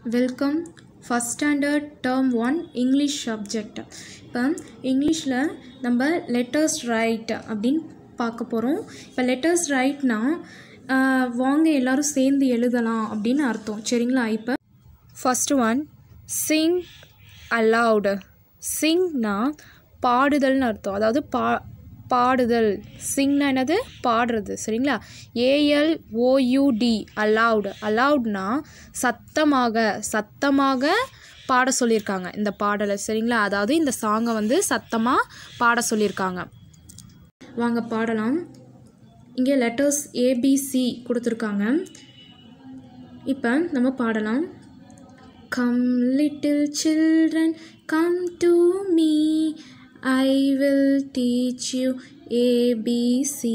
welcome first standard term one English subject இப்போ இங்கிலீஷில் நம்ம லெட்டர்ஸ் ரைட் அப்படின்னு பார்க்க போகிறோம் இப்போ லெட்டர்ஸ் ரைட்னா வாங்க எல்லாரும் சேர்ந்து எழுதலாம் அப்படின்னு அர்த்தம் சரிங்களா இப்போ ஃபஸ்ட்டு ஒன் சிங் அலவுடு சிங்னா பாடுதல்னு அர்த்தம் அதாவது பா பாடுதல் சிங்னா என்னது பாடுறது சரிங்களா ஏஎல் ஓயூடி அலவுடு அலவுட்னா சத்தமாக சத்தமாக பாட சொல்லியிருக்காங்க இந்த பாடலை சரிங்களா அதாவது இந்த சாங்கை வந்து சத்தமாக பாட சொல்லியிருக்காங்க வாங்க பாடலாம் இங்கே லெட்டர்ஸ் ஏபிசி கொடுத்துருக்காங்க இப்போ நம்ம பாடலாம் come little children come to me I will teach you ABC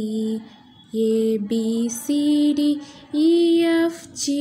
ABCD EFG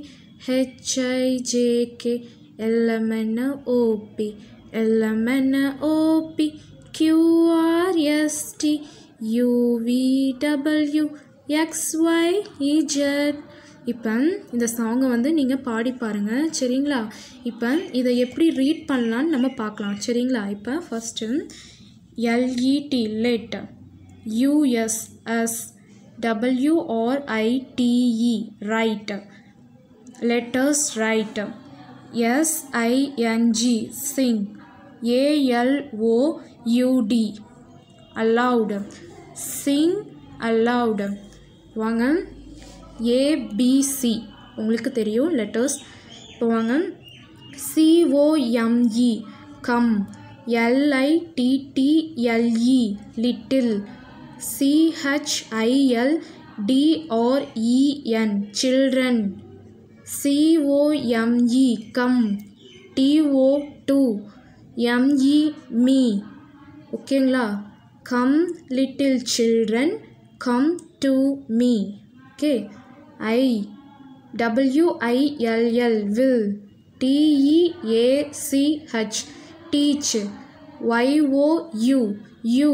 HIJK LMNOP LMNOP QRST UVW XY Z இப்போ இந்த சாங்கை வந்து நீங்கள் பாடி பாருங்கள் சரிங்களா இப்போ இதை எப்படி ரீட் பண்ணலான்னு நம்ம பார்க்கலாம் சரிங்களா இப்போ first LET let USS WRITE write letters write SING sing ALOUD aloud sing aloud வாங்க ஏபிசி உங்களுக்கு தெரியும் லெட்டர்ஸ் இப்போ வாங்க சிஓஎம்இ கம் எல்ஐடிடிஎல்இ லிட்டில் சிஹெச்ஐஎல் டிஆர்இஎன் children COME come TO to ME me ஓகேங்களா come little children come to me okay I WILL will TEACH teach YOU you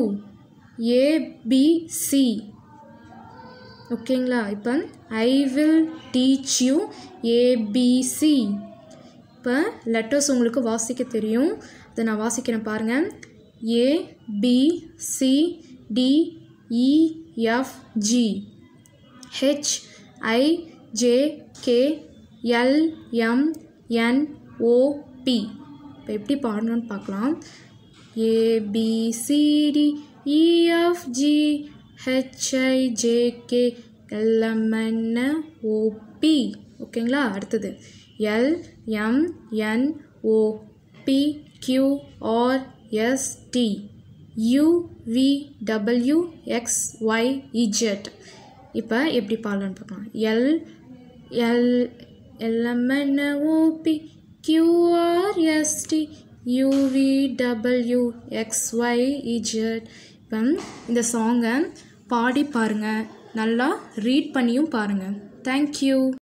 ABC ஓகேங்களா இப்போ I will teach you ABC இப்போ letters உங்களுக்கு வாசிக்க தெரியும் அதை நான் வாசிக்கிறேன் பாருங்கள் ஏ B C D E F G H I J K L M N O P இப்போ எப்படி பாடணும்னு பார்க்கலாம் ABCD EFG HIJK LMN OP ஓகேங்களா அடுத்தது L M N O P Q R S T U V W X Y Z இப்போ எப்படி பாடலான்னு பார்க்கலாம் L L LMN OP QRST UV W X Y Z இப்போ இந்த சாங்கை பாடி பாருங்கள் நல்லா ரீட் பண்ணியும் பாருங்கள் தேங்க்யூ